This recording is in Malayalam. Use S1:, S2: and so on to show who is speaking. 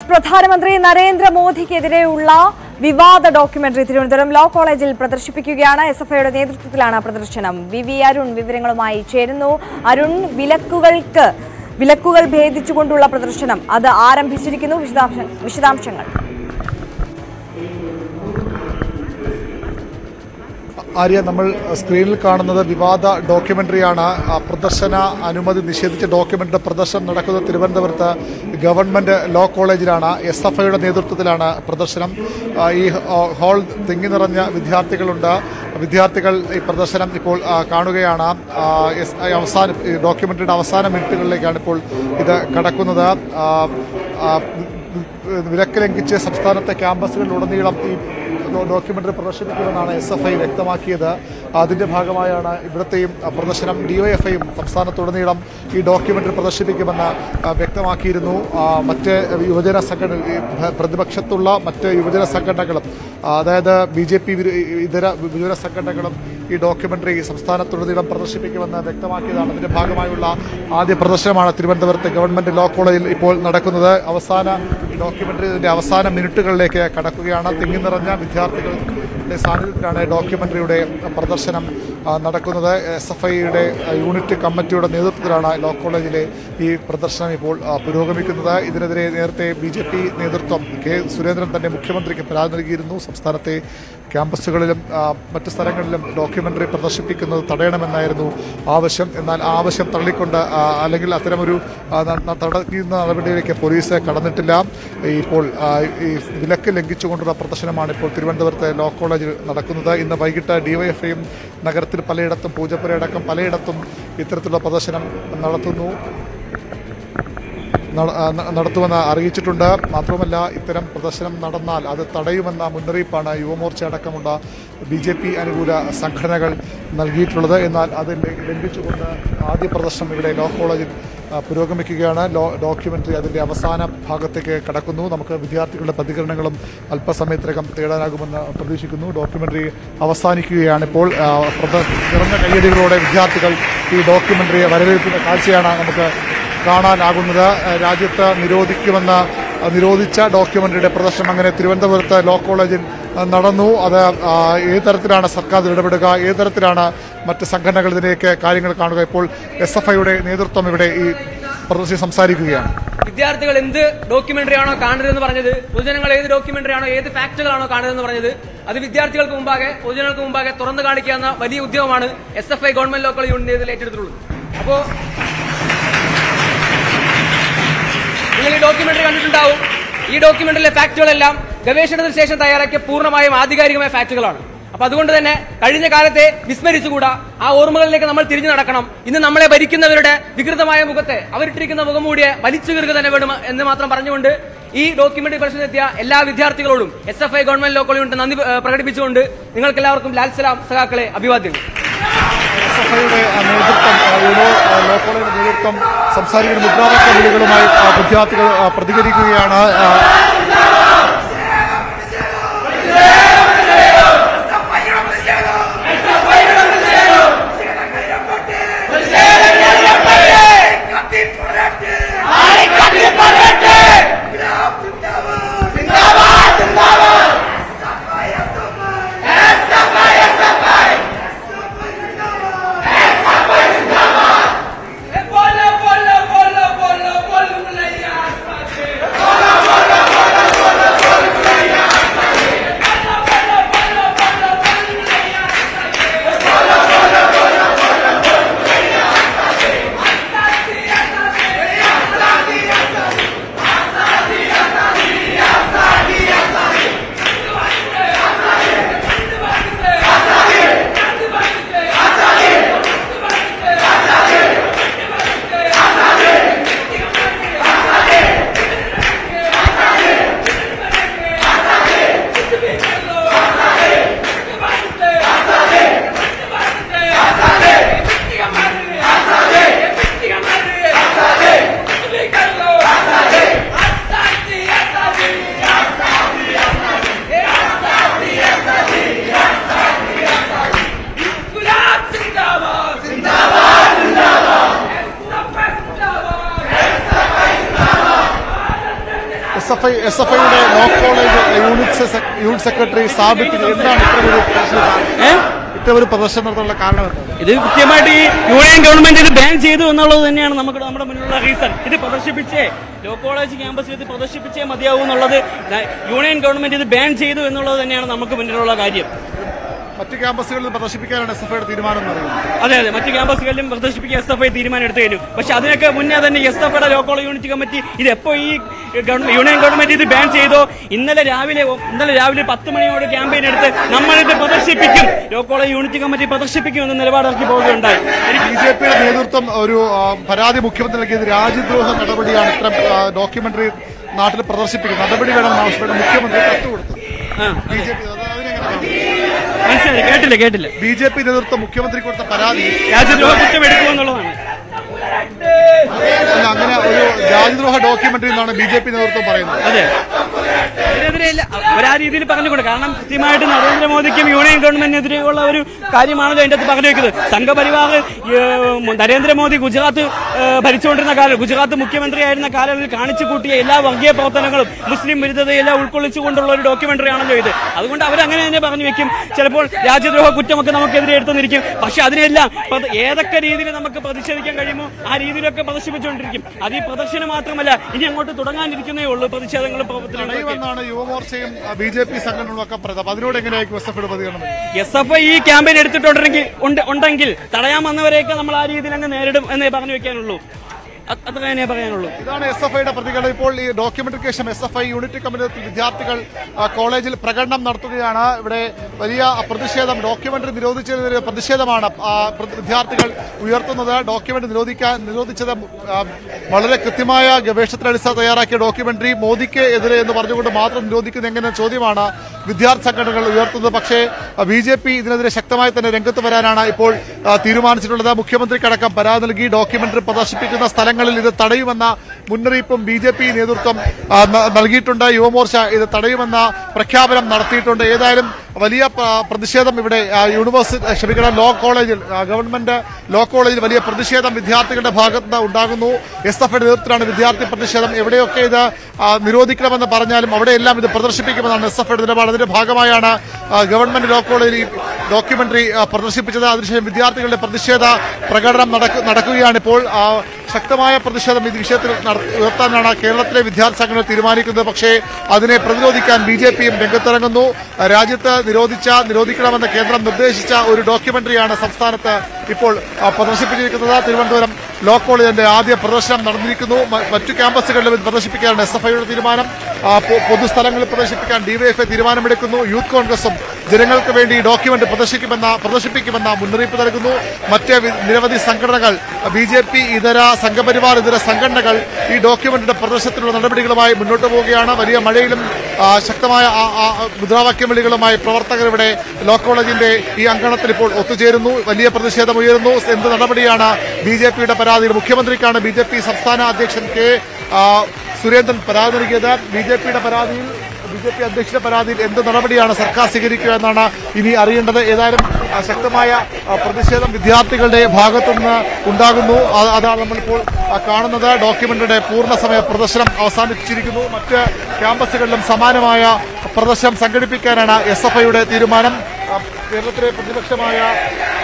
S1: പ്രധാനമന്ത്രി നരേന്ദ്രമോദിക്കെതിരെയുള്ള വിവാദ ഡോക്യുമെന്ററി തിരുവനന്തപുരം ലോ കോളേജിൽ പ്രദർശിപ്പിക്കുകയാണ് എസ് എഫ് ഐയുടെ നേതൃത്വത്തിലാണ് പ്രദർശനം വി വി അരുൺ വിവരങ്ങളുമായി ചേരുന്നു അരുൺ വിലക്കുകൾക്ക് വിലക്കുകൾ ഭേദിച്ചുകൊണ്ടുള്ള പ്രദർശനം അത് ആരംഭിച്ചിരിക്കുന്നു വിശദാംശ- വിശദാംശങ്ങൾ
S2: ആര്യ നമ്മൾ സ്ക്രീനിൽ കാണുന്നത് വിവാദ ഡോക്യുമെന്ററിയാണ് ആ, പ്രദർശന അനുമതി നിഷേധിച്ച ഡോക്യുമെന്ററി പ്രദർശനം നടക്കുന്നത് തിരുവനന്തപുരത്ത് ഗവൺമെന്റ് ലോ കോളേജിലാണ് എസ് എഫ് ഐയുടെ നേതൃത്വത്തിലാണ് പ്രദർശനം ആ, ഈ ആ, ഹാൾ തിങ്ങി നിറഞ്ഞ വിദ്യാർത്ഥികളുണ്ട് വിദ്യാർത്ഥികൾ ഈ പ്രദർശനം ഇപ്പോൾ ആ, കാണുകയാണ് ആ, എസ് ഐ അവസാന ഈ ഡോക്യുമെന്ററിയുടെ അവസാന മിനിറ്റുകളിലേക്കാണ് ഇപ്പോൾ ഇത് കടക്കുന്നത് ആ, ആ, വിലക്ക് ലംഘിച്ച് സംസ്ഥാനത്തെ ക്യാമ്പസുകളിലുടനീളം ഈ ഡോ- ഡോക്യുമെന്ററി പ്രദർശിപ്പിക്കുമെന്നാണ് എസ് എഫ് ഐ വ്യക്തമാക്കിയത് അതിന്റെ ഭാഗമായാണ് ഇവിടുത്തെയും അഹ്, പ്രദർശനം ഡിവൈഎഫ്ഐയും സംസ്ഥാനത്തുടനീളം ഈ ഡോക്യുമെന്ററി പ്രദർശിപ്പിക്കുമെന്ന് അഹ്, വ്യക്തമാക്കിയിരുന്നു ആ, മറ്റ് യുവജന സംഘടന ഈ ഭ- പ്രതിപക്ഷത്തുള്ള മറ്റ് യുവജന സംഘടനകളും ആ, അതായത് ബി ജെ പി ഇതര യുവജന സംഘടനകളും ഈ ഡോക്യുമെന്ററി സംസ്ഥാനത്തുടനീളം പ്രദർശിപ്പിക്കുമെന്ന് വ്യക്തമാക്കിയതാണ് അതിന്റെ ഭാഗമായുള്ള ആദ്യ പ്രദർശനമാണ് തിരുവനന്തപുരത്ത് ഗവൺമെന്റ് ലോ കോളേജിൽ ഇപ്പോൾ നടക്കുന്നത് അവസാന ഈ ഡോക്യുമെന്ററി ഇതിന്റെ അവസാന മിനിറ്റുകളിലേക്ക് കടക്കുകയാണ് തിങ്ങി നിറഞ്ഞ വിദ്യാർത്ഥികളുടെ സാന്നിധ്യത്തിലാണ് ഡോക്യുമെന്ററിയുടെ പ്രദർശനം ആ, നടക്കുന്നത് എസ് എഫ് ഐയുടെ യൂണിറ്റ് കമ്മിറ്റിയുടെ നേതൃത്വത്തിലാണ് ലോ കോളേജിലെ ഈ പ്രദർശനം ഇപ്പോൾ ആ, പുരോഗമിക്കുന്നത് ഇതിനെതിരെ നേരത്തെ ബി ജെ പി നേതൃത്വം കെ സുരേന്ദ്രൻ തന്നെ മുഖ്യമന്ത്രിക്ക് പരാതി നൽകിയിരുന്നു സംസ്ഥാനത്തെ ക്യാമ്പസുകളിലും ആ, മറ്റ് സ്ഥലങ്ങളിലും ഡോക്യുമെന്ററി പ്രദർശിപ്പിക്കുന്നത് തടയണമെന്നായിരുന്നു ആവശ്യം എന്നാൽ ആ ആവശ്യം തള്ളിക്കൊണ്ട് ആ, അല്ലെങ്കിൽ അത്തരമൊരു ആ, ന- ന- തടയുന്ന നടപടിയിലേക്ക് പോലീസ് കടന്നിട്ടില്ല ഇപ്പോൾ ആ, ഈ വിലക്ക് ലംഘിച്ചുകൊണ്ടുള്ള പ്രദർശനമാണ് ഇപ്പോൾ തിരുവനന്തപുരത്തെ ലോ കോളേജിൽ നടക്കുന്നത് ഇന്ന് വൈകിട്ട് ഡിവൈഎഫ്ഐയും നഗരത്തിൽ പലയിടത്തും പൂജപ്പുരയടക്കം പലയിടത്തും ഇത്തരത്തിലുള്ള പ്രദർശനം നടത്തുന്നു നട- ആ, ന- നടത്തുമെന്ന് അറിയിച്ചിട്ടുണ്ട് മാത്രമല്ല ഇത്തരം പ്രദർശനം നടന്നാൽ അത് തടയുമെന്ന മുന്നറിയിപ്പാണ് യുവമോർച്ച അടക്കമുള്ള ബി ജെ പി അനുകൂല സംഘടനകൾ നൽകിയിട്ടുള്ളത് എന്നാൽ അത് ലംഘ- ലംഘിച്ചുകൊണ്ട് ആദ്യ പ്രദർശനം ഇവിടെ ലോ കോളേജിൽ ആ, പുരോഗമിക്കുകയാണ് ലോ ഡോക്യുമെന്ററി അതിൻ്റെ അവസാന ഭാഗത്തേക്ക് കടക്കുന്നു നമുക്ക് വിദ്യാർത്ഥികളുടെ പ്രതികരണങ്ങളും അല്പസമയത്തിനകം തേടാനാകുമെന്ന് പ്രതീക്ഷിക്കുന്നു ഡോക്യുമെന്ററി അവസാനിക്കുകയാണ് ഇപ്പോൾ ആ, പ്രദ- നിറഞ്ഞ കയ്യടികളോടെ വിദ്യാർത്ഥികൾ ഈ ഡോക്യുമെന്ററിയെ വരവേൽക്കുന്ന കാഴ്ചയാണ് നമുക്ക് കാണാനാകുന്നത് ഏഹ് രാജ്യത്ത് നിരോധിക്കുമെന്ന അഹ് നിരോധിച്ച ഡോക്യുമെന്ററിയുടെ പ്രദർശനം അങ്ങനെ തിരുവനന്തപുരത്ത് ലോ കോളേജിൽ അഹ് നടന്നു അത് ആ, ഏത് തരത്തിലാണ് സർക്കാർ ഇതിൽ ഇടപെടുക ഏത് തരത്തിലാണ് മറ്റ് സംഘടനകൾ ഇതിലേക്ക് കാര്യങ്ങൾ കാണുക ഇപ്പോൾ എസ് എഫ് ഐയുടെ നേതൃത്വം ഇവിടെ ഈ പ്രദർശനം സംസാരിക്കുകയാണ്
S3: വിദ്യാർത്ഥികൾ എന്ത് ഡോക്യുമെന്ററി ആണോ കാണരുതെന്ന് പറഞ്ഞത് പൊതുജനങ്ങൾ ഏത് ഡോക്യുമെന്ററി ആണോ ഏത് ഫാക്ടുകളാണോ കാണരുതെന്ന് പറഞ്ഞത് അത് വിദ്യാർത്ഥികൾക്ക് മുമ്പാകെ പൊതുജനങ്ങൾക്ക് മുമ്പാകെ തുറന്നു കാണിക്കുക എന്ന വലിയ ഉദ്യമമാണ് S F I government local union ഇതിൽ ഏറ്റെടുത്തിട്ടുള്ളത് അപ്പോ നിങ്ങൾ ഈ ഡോക്യുമെന്ററി കണ്ടിട്ടുണ്ടാവും ഈ ഡോക്യുമെന്ററിലെ ഫാക്ടുകളെല്ലാം ഗവേഷണത്തിന് ശേഷം തയ്യാറാക്കിയ പൂർണ്ണമായും ആധികാരികമായ ഫാക്ടുകളാണ് അപ്പൊ അതുകൊണ്ട് തന്നെ കഴിഞ്ഞ കാലത്തെ വിസ്മരിച്ചുകൂടാ ആ ഓർമ്മകളിലേക്ക് നമ്മൾ തിരിഞ്ഞു നടക്കണം ഇന്ന് നമ്മളെ ഭരിക്കുന്നവരുടെ വികൃതമായ മുഖത്തെ അവരിട്ടിരിക്കുന്ന മുഖംമൂടിയെ വലിച്ചു കീറുക തന്നെ വേണം എന്ന് മാത്രം പറഞ്ഞുകൊണ്ട് ഈ ഡോക്യുമെന്ററി പരിശോധനത്തിയ എല്ലാ വിദ്യാർത്ഥികളോടും S F I government local unit നന്ദി ഏഹ്, പ്രകടിപ്പിച്ചുകൊണ്ട് നിങ്ങൾക്ക് എല്ലാവർക്കും ലാൽ സലാം സഖാക്കളെ അഭിവാദ്യങ്ങൾ
S2: എസ് എഫ് ഐയുടെ നേതൃത്വം ആ, യൂണോ ആ, ലോ കോളേജിന്റെ നേതൃത്വം സംസാരിക്കുന്ന മുദ്രാവാക്യ വിളികളുമായി ആ, വിദ്യാർത്ഥികൾ ആ, പ്രതികരിക്കുകയാണ് ആ,
S3: Bolla, bolla, bolla, bolla, bolla, bolla,
S2: I S F ഐയുടെ ലോ കോളേജ് യൂണിറ്റ് സെ- യൂണിറ്റ് സെക്രട്ടറി സ്ഥാപിക്കുന്നത് എന്താണ് ഇത്തരമൊരു പ്രദർശനം
S4: ഏ?
S2: ഇത്തരമൊരു പ്രദർശനം നടത്താനുള്ള കാരണം എന്താണ്
S4: ഇത് കൃത്യമായിട്ട് ഈ യൂണിയൻ ഗവൺമെന്റ് ഇത് ബാൻ ചെയ്തു എന്നുള്ളത് തന്നെയാണ് നമുക്ക് നമ്മുടെ മുന്നിലുള്ള റീസൺ ഇത് പ്രദർശിപ്പിച്ചേ ലോ കോളേജ് ക്യാമ്പസിൽ ഇത് പ്രദർശിപ്പിച്ചേ മതിയാവൂ എന്നുള്ളത് ന- യൂണിയൻ ഗവൺമെന്റ് ഇത് ബാൻ ചെയ്തു എന്നുള്ളത് തന്നെയാണ് നമുക്ക് മുന്നിലുള്ള കാര്യം
S2: മറ്റ് ക്യാമ്പസുകളിൽ പ്രദർശിപ്പിക്കാനാണ് എസ് എഫ് ഐയുടെ തീരുമാനം എന്ന് അറിയുന്നത്
S4: അതെ അതെ മറ്റ് ക്യാമ്പസുകളിലും പ്രദർശിപ്പിക്കാൻ എസ് എഫ് ഐ തീരുമാനം എടുത്തു കഴിഞ്ഞു പക്ഷെ അതിനൊക്കെ മുന്നേ തന്നെ എസ് എഫ് ഐയുടെ ലോ കോളേജ് യൂണിറ്റ് കമ്മിറ്റി ഇത് എപ്പോ ഈ ഗവൺമെന്റ് യൂണിയൻ ഗവൺമെന്റ് ഇത് ബാൻ ചെയ്തോ ഇന്നലെ രാവിലെ ഇന്നലെ രാവിലെ പത്ത് മണിയോട് ക്യാമ്പയിൻ എടുത്ത് നമ്മളിത് പ്രദർശിപ്പിക്കും ലോ കോളേജ് യൂണിറ്റ് കമ്മിറ്റി പ്രദർശിപ്പിക്കും എന്ന നിലപാടിറക്കി പോവുകയുണ്ടായി
S2: ബി ജെ പിയുടെ നേതൃത്വം ഒരു ആ, പരാതി മുഖ്യമന്ത്രി നൽകിയത് രാജ്യദ്രോഹ നടപടിയാണ് ഇത്തരം ഡോക്യുമെന്ററി നാട്ടിൽ പ്രദർശിപ്പിക്കുന്നത് നടപടി വേണമെന്ന് ആവശ്യപ്പെട്ട് മുഖ്യമന്ത്രി കത്ത് കൊടുത്തു
S4: ആ
S2: ബി ജെ പി
S4: മനസ്സിലായി കേട്ടില്ല കേട്ടില്ല
S2: ബി ജെ പി നേതൃത്വം മുഖ്യമന്ത്രി കൊടുത്ത പരാതി
S4: രാജ്യദ്രോഹ കുറ്റം എടുക്കുമെന്നുള്ളതാണ്
S2: അല്ല അങ്ങനെ ഒരു രാജ്യദ്രോഹ ഡോക്യുമെന്ററി എന്നാണ് ബി ജെ പി നേതൃത്വം പറയുന്നത്
S4: അതെ ഇതിനെതിരെ ഇല്ല അവരാ രീതിയിൽ പറഞ്ഞുകൊണ്ട് കാരണം കൃത്യമായിട്ട് നരേന്ദ്രമോദിക്കും യൂണിയൻ ഗവൺമെന്റിനെതിരെയുള്ള ഒരു കാര്യമാണല്ലോ അതിന്റെ അകത്ത് പറഞ്ഞു വെക്കുന്നത് സംഘപരിവാർ ഏഹ്, നരേന്ദ്രമോദി ഗുജറാത്ത് ഏഹ്, ഭരിച്ചുകൊണ്ടിരുന്ന കാലം ഗുജറാത്ത് മുഖ്യമന്ത്രിയായിരുന്ന കാലത്തിൽ കാണിച്ചു കൂട്ടിയ എല്ലാ വർഗീയ പ്രവർത്തനങ്ങളും മുസ്ലിം വിരുദ്ധതയെല്ലാം ഉൾക്കൊള്ളിച്ചുകൊണ്ടുള്ള ഒരു ഡോക്യുമെന്ററി ആണല്ലോ ഇത് അതുകൊണ്ട് അവരങ്ങനെ തന്നെ പറഞ്ഞു വെക്കും ചിലപ്പോൾ രാജ്യദ്രോഹ കുറ്റമൊക്കെ നമുക്കെതിരെ എടുത്തുനിരിക്കും പക്ഷെ അതിനെല്ലാം പ്രത- ഏതൊക്കെ രീതിയിൽ നമുക്ക് പ്രതിഷേധിക്കാൻ കഴിയുമോ ആ രീതിയിലൊക്കെ പ്രദർശിപ്പിച്ചുകൊണ്ടിരിക്കും അത് ഈ പ്രദർശനം മാത്രമല്ല ഇനി അങ്ങോട്ട് തുടങ്ങാനിരിക്കുന്നേ ഉള്ളൂ പ്രതിഷേധങ്ങളും പ്രവർത്തനങ്ങളും ഒക്കെ.
S2: തടയുമെന്നാണ് യുവമോർച്ചയും ബി ജെ പി സംഘടനകളും ഒക്കെ പറയുന്നത് അപ്പൊ അതിനോട് എങ്ങനെയായിരിക്കും എസ് എഫ് ഐയുടെ പ്രതികരണം
S4: എസ് എഫ് ഐ ഈ ക്യാമ്പയിൻ എടുത്തിട്ടുണ്ടെങ്കിൽ ഉണ്ട്- ഉണ്ടെങ്കിൽ തടയാൻ വന്നവരെയൊക്കെ നമ്മൾ ആ രീതിയിൽ അങ്ങ് നേരിടും എന്നേ പറഞ്ഞു വെക്കാനുള്ളൂ അത് അത്ര തന്നെ പറയാനുള്ളൂ
S2: ഇതാണ് എസ് എഫ് ഐയുടെ പ്രതികരണം ഇപ്പോൾ ഈ ഡോക്യുമെന്ററിക്ക് ശേഷം S F I unit committee വിദ്യാർത്ഥികൾ ആ, കോളേജിൽ പ്രകടനം നടത്തുകയാണ് ഇവിടെ വലിയ പ്രതിഷേധം ഡോക്യുമെന്ററി നിരോധിച്ചതിനെതിരെ പ്രതിഷേധമാണ് ആ, പ്ര- വിദ്യാർത്ഥികൾ ഉയർത്തുന്നത് ഡോക്യുമെന്റ് നിരോധിക്കാൻ നിരോധിച്ചത് ആ, വളരെ കൃത്യമായ ഗവേഷണത്തിന് അടിസ്ഥാനം തയ്യാറാക്കിയ ഡോക്യുമെന്ററി മോദിക്ക് എതിരെ എന്ന് പറഞ്ഞുകൊണ്ട് മാത്രം നിരോധിക്കുന്നത് എങ്ങനെ ചോദ്യമാണ് വിദ്യാർത്ഥി സംഘടനകൾ ഉയർത്തുന്നത് പക്ഷേ ബി ജെ പി ഇതിനെതിരെ ശക്തമായി തന്നെ രംഗത്ത് വരാനാണ് ഇപ്പോൾ ആ, തീരുമാനിച്ചിട്ടുള്ളത് മുഖ്യമന്ത്രിക്കടക്കം പരാതി നൽകി ഡോക്യുമെന്ററി പ്രദർശിപ്പിക്കുന്ന സ്ഥലങ്ങളിൽ ഇത് തടയുമെന്ന മുന്നറിയിപ്പും ബി ജെ പി നേതൃത്വം ആ, ന- നൽകിയിട്ടുണ്ട് യുവമോർച്ച ഇത് തടയുമെന്ന പ്രഖ്യാപനം നടത്തിയിട്ടുണ്ട് ഏതായാലും വലിയ പ- പ്രതിഷേധം ഇവിടെ ആ, യൂണിവേഴ്സിറ്റി ക്ഷമിക്കണം ലോ കോളേജിൽ ആ, ഗവൺമെന്റ് ലോ കോളേജിൽ വലിയ പ്രതിഷേധം വിദ്യാർത്ഥികളുടെ ഭാഗത്ത് നിന്ന് ഉണ്ടാകുന്നു എസ് എഫ് നേതൃത്വത്തിലാണ് വിദ്യാർത്ഥി പ്രതിഷേധം എവിടെയൊക്കെ ഇത് ആ, നിരോധിക്കണമെന്ന് പറഞ്ഞാലും അവിടെയെല്ലാം ഇത് പ്രദർശിപ്പിക്കുമെന്നാണ് എസ് എഫ് നിലപാട് അതിന്റെ ഭാഗമായാണ് ആ, ഗവൺമെന്റ് ലോ കോളേജിൽ ഈ ഡോക്യുമെന്ററി ആ, പ്രദർശിപ്പിച്ചത് അതിനുശേഷം വിദ്യാർത്ഥികളുടെ പ്രതിഷേധ പ്രകടനം നടക്കു- നടക്കുകയാണ് ഇപ്പോൾ ആ, ശക്തമായ പ്രതിഷേധം ഈ വിഷയത്തിൽ നട- ഉയർത്താനാണ് കേരളത്തിലെ വിദ്യാർത്ഥി സംഘടന തീരുമാനിക്കുന്നത് പക്ഷേ അതിനെ പ്രതിരോധിക്കാൻ ബി ജെ പിയും രംഗത്തിറങ്ങുന്നു രാജ്യത്ത് നിരോധിച്ച നിരോധിക്കണമെന്ന് കേന്ദ്രം നിർദ്ദേശിച്ച ഒരു ഡോക്യുമെന്ററിയാണ് സംസ്ഥാനത്ത് ഇപ്പോൾ ആ, പ്രദർശിപ്പിച്ചിരിക്കുന്നത് തിരുവനന്തപുരം ലോ കോളേജിന്റെ ആദ്യ പ്രദർശനം നടന്നിരിക്കുന്നു മ- മറ്റു ക്യാമ്പസുകളിലും ഇത് പ്രദർശിപ്പിക്കാനാണ് എസ് എഫ് ഐയുടെ തീരുമാനം ആ, പൊ- പൊതുസ്ഥലങ്ങളിൽ പ്രദർശിപ്പിക്കാൻ ഡിവൈഎഫ്ഐ തീരുമാനമെടുക്കുന്നു യൂത്ത് കോൺഗ്രസും ജനങ്ങൾക്ക് വേണ്ടി ഈ ഡോക്യുമെന്റ് പ്രദർശിക്കുമെന്ന പ്രദർശിപ്പിക്കുമെന്ന മുന്നറിയിപ്പ് നൽകുന്നു മറ്റ് വി- നിരവധി സംഘടനകൾ ബി ജെ പി ഇതര സംഘപരിവാർ ഇതര സംഘടനകൾ ഈ ഡോക്യുമെന്റിന്റെ പ്രദർശനത്തിനുള്ള നടപടികളുമായി മുന്നോട്ട് പോവുകയാണ് വലിയ മഴയിലും ആ, ശക്തമായ ആ- ആ- മുദ്രാവാക്യം വിളികളുമായി പ്രവർത്തകർ ഇവിടെ ലോ കോളേജിന്റെ ഈ അങ്കണത്തിൽ ഇപ്പോൾ ഒത്തുചേരുന്നു വലിയ പ്രതിഷേധം ഉയരുന്നു എന്ത് നടപടിയാണ് ബി ജെ പിയുടെ പരാതിയിൽ മുഖ്യമന്ത്രിക്കാണ് ബി ജെ പി സംസ്ഥാന അധ്യക്ഷൻ കെ ആ, സുരേന്ദ്രൻ പരാതി നൽകിയത് ബി ജെ പിയുടെ പരാതിയിൽ ബി ജെ പി അധ്യക്ഷന്റെ പരാതിയിൽ എന്ത് നടപടിയാണ് സർക്കാർ സ്വീകരിക്കുക എന്നാണ് ഇനി അറിയേണ്ടത് ഏതായാലും ആ, ശക്തമായ ആ, പ്രതിഷേധം വിദ്യാർത്ഥികളുടെ ഭാഗത്തുനിന്ന് ഉണ്ടാകുന്നു അത് അതാണ് നമ്മളിപ്പോൾ ആ, കാണുന്നത് ഡോക്യുമെന്റിന്റെ പൂർണ്ണസമയ പ്രദർശനം അവസാനിച്ചിരിക്കുന്നു മറ്റ് ക്യാമ്പസുകളിലും സമാനമായ പ്രദർശനം സംഘടിപ്പിക്കാനാണ് എസ് എഫ് ഐയുടെ തീരുമാനം ആ, കേരളത്തിലെ പ്രതിപക്ഷമായ